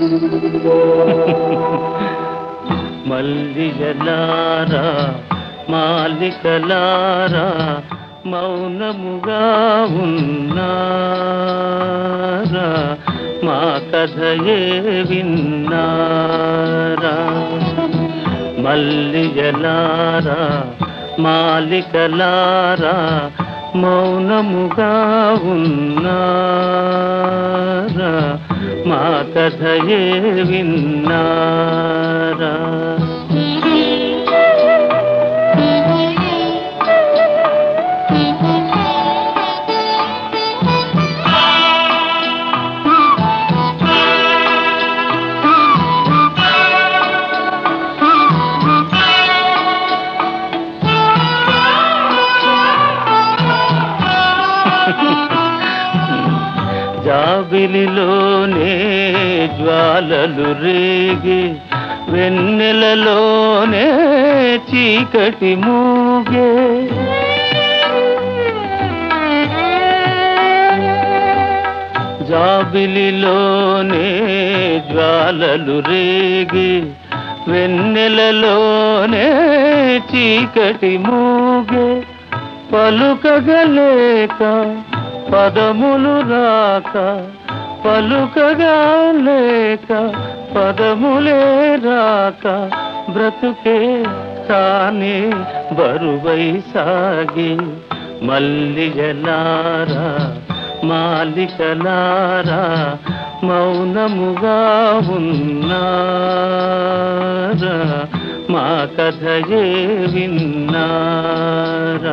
మల్లిగలారా మాలికలారా మౌనముగా ఉన్నారా మా కథయే విన్నారా మల్లిగలారా మాలికలారా మౌనముగా ఉన్నారా మా కథయే విన్నారా జాబిలిలోనే జ్వాలలు రేగి వెన్నెలలోనే చీకటి మూగే జాబిలిలోనే జ్వాలలు రేగి వెన్నెలలోనే చీకటి మూగే పలుకగలేక పదములు రాక పలుకగా లేక పదములే రాక బ్రతుకే తానే బరువై సాగి మల్లిగలారా మాలికలారా మౌనముగా ఉన్నారా మా కథయే విన్నారా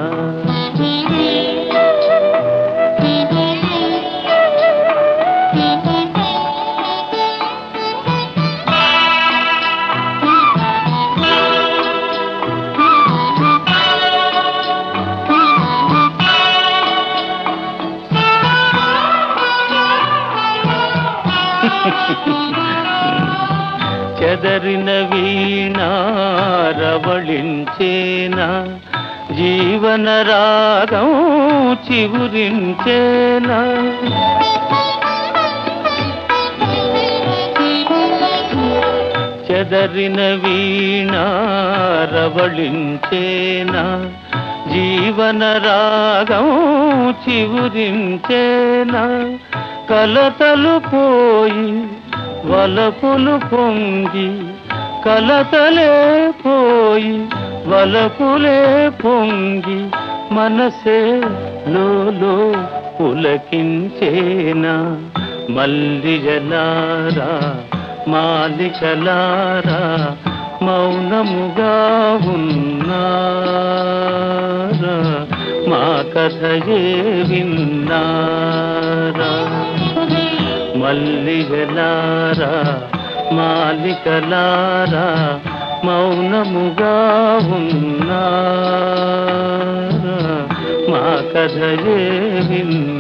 చెదరిన వీణారవళించేనా జీవన రాగం చిగురించేనా చెదరిన వీణారవళించేనా జీవన రాగం చివురించేనా కలతలు పోయి వలపులు పొంగి కలతలే పోయి వలపులే పొంగి మనసే లోలో పులకించేనా మల్లిజలారా మాలికలారా మౌనముగా ఉన్నారా మా కథయే విన్నారా మల్లిగలారా మాలికలారా మౌనముగా ఉన్నారా మా కథయే విన్నారా